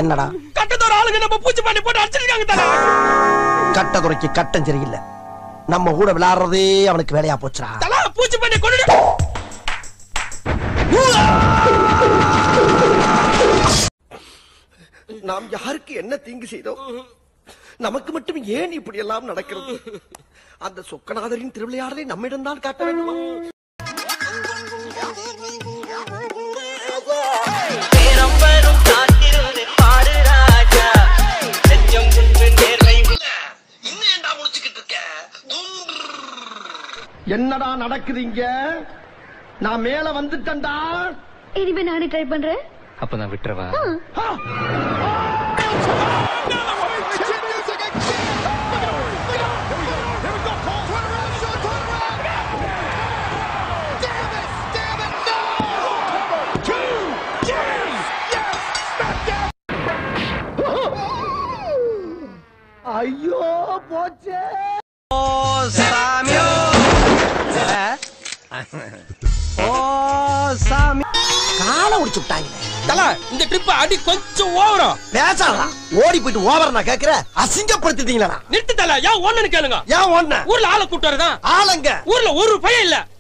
என்னடா கட்டத்தோட ஆளுங்க நம்ம பூச்சி பண்ணி போட்டு அடிச்சிருக்காங்க தல கட்டதுரைக்கு கட்டம் சரியில்லை நம்ம கூட விளையாடுறதே அவனுக்கு வேலையா போச்சுடா தல பூச்சி பண்ணி கொண்டு நாம் யாருக்கு என்ன தீங்கு செய்தோம் நமக்கு மட்டும் ஏன் இப்படி எல்லாம் நடக்கிறது அந்த சொக்கநாதரின் திருவிளையாடலை நம்மிடம்தான் காட்ட வேண்டுமா இன்னும் ஏன்டா முடிச்சுக்கிட்டு இருக்க என்னடா நடக்குது இங்க நான் மேல வந்துட்டேன்டா இனிமே நானே ட்ரை பண்றேன் அப்ப நான் விட்டுறவா ஐயோ போச்சே காலை உடிச்சு விட்டாங்க தல இந்த ட்ரிப் அடி கொஞ்சம் ஓவரா பேசாதடா ஓடி போயிட்டு ஓவர் நான் கேக்குற அசிங்கப்படுத்திட்டீங்களா நிறுத்து தல ஏன் ஒண்ணுன்னு கேளுங்க ஏன் ஒண்ண ஊர்ல ஆளை கூட்டு வரதான் ஆளுங்க ஊர்ல ஒரு பையன் இல்ல